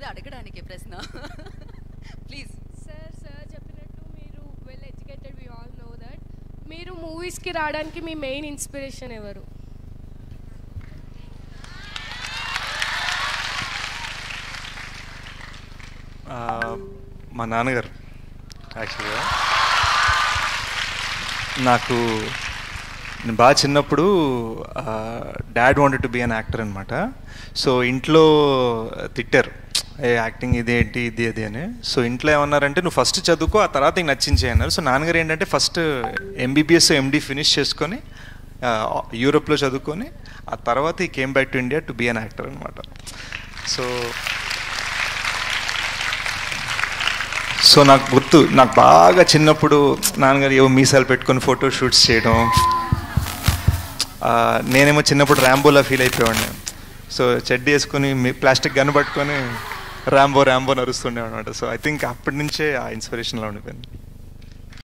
అడగడానికి ప్రశ్న please sir sir చెప్పినట్టు మీరు well educated we all know that మీరు మూవీస్కి రావడానికి మీ మెయిన్ ఇన్స్పిరేషన్ ఎవరు ఆ, మా నాన్నగారు యాక్చువల్గా నాకు నేను బాగా చిన్నప్పుడు dad wanted to be an actor అనమాట సో ఇంట్లో తిట్టారు ఏ యాక్టింగ్ ఇదేంటి ఇది అది అని సో ఇంట్లో ఏమన్నారంటే నువ్వు ఫస్ట్ చదువుకో ఆ తర్వాత నీకు నచ్చించే అన్నారు సో నాన్నగారు ఏంటంటే ఫస్ట్ ఎంబీబీఎస్ ఎండి ఫినిష్ చేసుకొని ఆ, యూరోప్లో చదువుకొని ఆ తర్వాత I came back to India to be an actor అనమాట సో సో నాకు గుర్తు నాకు బాగా చిన్నప్పుడు నాన్నగారు ఏవో మీసాలు పెట్టుకొని ఫోటో షూట్స్ చేయడం ఆ, నేనేమో చిన్నప్పుడు ర్యాంబోలా ఫీల్ అయిపోయేవాడిని సో చెడ్డి వేసుకొని మీ ప్లాస్టిక్ గన్ పట్టుకొని ర్యాంబో ర్యాంబో నరుస్తుండే అనమాట సో ఐ థింక్ అప్పటి నుంచే ఆ ఇన్స్పిరేషన్లో ఉండిపోయింది